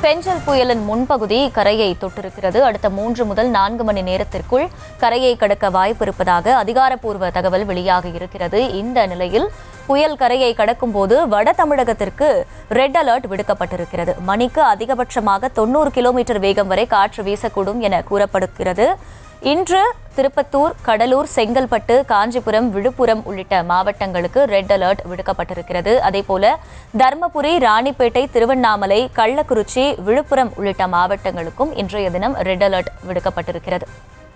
பெஞ்சல் புயலின் முன்பகுதி கரையை தொட்டிருக்கிறது அடுத்த மூன்று முதல் நான்கு மணி நேரத்திற்குள் கரையை கடக்க வாய்ப்பு இருப்பதாக அதிகாரப்பூர்வ தகவல் வெளியாகி இருக்கிறது இந்த நிலையில் புயல் கரையை கடக்கும் போது வட தமிழகத்திற்கு ரெட் அலர்ட் விடுக்கப்பட்டிருக்கிறது மணிக்கு அதிகபட்சமாக தொண்ணூறு கிலோமீட்டர் வேகம் வரை காற்று வீசக்கூடும் என கூறப்படுகிறது இன்று திருப்பத்தூர் கடலூர் செங்கல்பட்டு காஞ்சிபுரம் விழுப்புரம் உள்ளிட்ட மாவட்டங்களுக்கு ரெட் அலர்ட் விடுக்கப்பட்டிருக்கிறது அதேபோல தர்மபுரி ராணிப்பேட்டை திருவண்ணாமலை கள்ளக்குறிச்சி விழுப்புரம் உள்ளிட்ட மாவட்டங்களுக்கும் இன்றைய தினம் ரெட் அலர்ட் விடுக்கப்பட்டிருக்கிறது